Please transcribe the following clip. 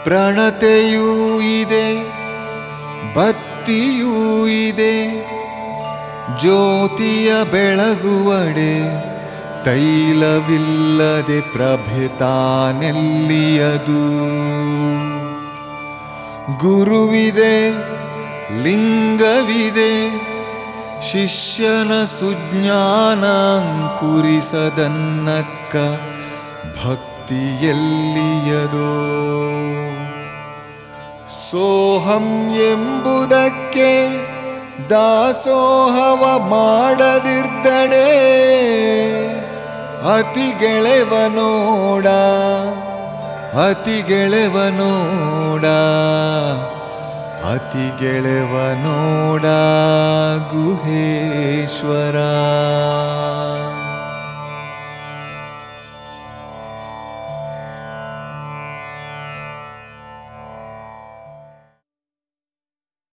ಪ್ರಣತೆಯೂ ಇದೆ ಭಕ್ತಿಯೂ ಇದೆ ಜ್ಯೋತಿಯ ಬೆಳಗುವಡೆ ತೈಲವಿಲ್ಲದೆ ಪ್ರಭೆ ತಾನೆಲ್ಲಿಯದು ಗುರುವಿದೆ ಲಿಂಗವಿದೆ ಶಿಷ್ಯನ ಸುಜ್ಞಾನ ಅಂಕುರಿಸದನ್ನಕ್ಕ ಭಕ್ತಿಯೆಲ್ಲಿಯದೋ ಸೋಹಂ ಎಂಬುದಕ್ಕೆ ದಾಸೋಹವ ಮಾಡದಿರ್ದಡೆ ಅತಿ ಗೆಳೆವನೋಡ ಅತಿ ಗೆಳೆವನೋಡ ಅತಿ ಗೆಳೆವನೋಡ ಗುಹೇಶ್ವರ